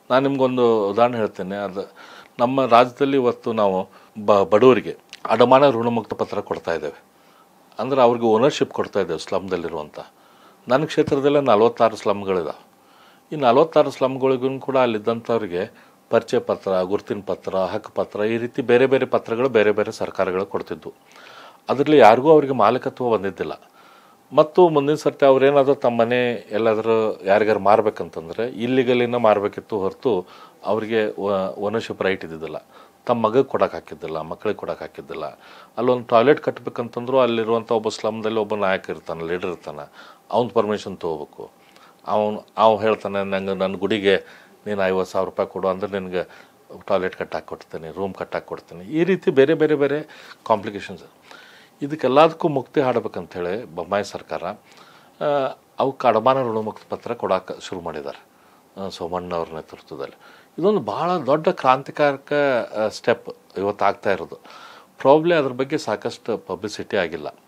ನಾನು ನಿಮ್ಗೊಂದು ಉದಾಹರಣೆ ಹೇಳ್ತೇನೆ ಅದು ನಮ್ಮ ರಾಜ್ಯದಲ್ಲಿ ಇವತ್ತು ನಾವು ಬ ಬಡವರಿಗೆ ಅಡಮಾನ ಋಣಮುಕ್ತ ಪತ್ರ ಕೊಡ್ತಾ ಇದ್ದೇವೆ ಅಂದರೆ ಅವ್ರಿಗೆ ಓನರ್ಶಿಪ್ ಕೊಡ್ತಾ ಇದ್ದೇವೆ ಸ್ಲಮ್ದಲ್ಲಿರುವಂಥ ನನ್ನ ಕ್ಷೇತ್ರದಲ್ಲೇ ನಲ್ವತ್ತಾರು ಸ್ಲಮ್ಗಳಿದಾವೆ ಈ ನಲ್ವತ್ತಾರು ಸ್ಲಮ್ಗಳಿಗೂ ಕೂಡ ಅಲ್ಲಿದ್ದಂಥವ್ರಿಗೆ ಪರಿಚಯ ಪತ್ರ ಗುರುತಿನ ಪತ್ರ ಹಕ್ಕು ಪತ್ರ ಈ ರೀತಿ ಬೇರೆ ಬೇರೆ ಪತ್ರಗಳು ಬೇರೆ ಬೇರೆ ಸರ್ಕಾರಗಳು ಕೊಡ್ತಿದ್ವು ಅದರಲ್ಲಿ ಯಾರಿಗೂ ಅವರಿಗೆ ಮಾಲೀಕತ್ವ ಬಂದಿದ್ದಿಲ್ಲ ಮತ್ತು ಮುಂದಿನ ಸರ್ತಿ ಅವ್ರೇನಾದರೂ ತಮ್ಮ ಮನೆ ಎಲ್ಲಾದರೂ ಯಾರಿಗಾರು ಮಾರ್ಬೇಕಂತಂದ್ರೆ ಇಲ್ಲಿಗಲಿನ ಮಾರಬೇಕಿತ್ತು ಹೊರತು ಅವರಿಗೆ ಓನರ್ಶಿಪ್ ರೈಟ್ ಇದ್ದಿದ್ದಿಲ್ಲ ತಮ್ಮ ಮಗಗೆ ಕೊಡಕ್ಕೆ ಹಾಕಿದ್ದಿಲ್ಲ ಮಕ್ಕಳಿಗೆ ಕೊಡಕ್ಕೆ ಹಾಕಿದ್ದಿಲ್ಲ ಅಲ್ಲೊಂದು ಟಾಯ್ಲೆಟ್ ಕಟ್ಟಬೇಕಂತಂದ್ರೂ ಅಲ್ಲಿರುವಂಥ ಒಬ್ಬ ಸ್ಲಮ್ದಲ್ಲಿ ಒಬ್ಬ ನಾಯಕ ಇರ್ತಾನೆ ಲೀಡರ್ ಇರ್ತಾನೆ ಅವ್ನ ಪರ್ಮಿಷನ್ ತೊಗೋಬೇಕು ಅವನು ಅವ್ ಹೇಳ್ತಾನೆ ನಂಗೆ ನನ್ನ ಗುಡಿಗೆ ನೀನು ಐವತ್ತು ಸಾವಿರ ರೂಪಾಯಿ ಕೊಡು ಅಂದ್ರೆ ನಿನಗೆ ಟಾಯ್ಲೆಟ್ ಕಟ್ಟಾಕಿ ಕೊಡ್ತೀನಿ ರೂಮ್ ಕಟ್ಟಾಕಿ ಕೊಡ್ತೀನಿ ಈ ರೀತಿ ಬೇರೆ ಬೇರೆ ಬೇರೆ ಕಾಂಪ್ಲಿಕೇಶನ್ಸ್ ಇದಕ್ಕೆಲ್ಲದಕ್ಕೂ ಮುಕ್ತಿ ಹಾಡಬೇಕಂತೇಳಿ ಬೊಮ್ಮಾಯಿ ಸರ್ಕಾರ ಆ, ಅವಕ್ಕೆ ಅಡಮಾನ ಋಣಮುಕ್ತ ಪತ್ರ ಕೊಡೋಕೆ ಶುರು ಮಾಡಿದ್ದಾರೆ ಆ, ಸೋಮಣ್ಣ ಅವ್ರ ನೇತೃತ್ವದಲ್ಲಿ ಇದೊಂದು ಭಾಳ ದೊಡ್ಡ ಕ್ರಾಂತಿಕಾರಕ ಸ್ಟೆಪ್ ಇವತ್ತು ಆಗ್ತಾ ಇರೋದು ಪ್ರಾಬ್ಲಿ ಅದ್ರ ಬಗ್ಗೆ ಸಾಕಷ್ಟು ಪಬ್ಲಿಸಿಟಿ ಆಗಿಲ್ಲ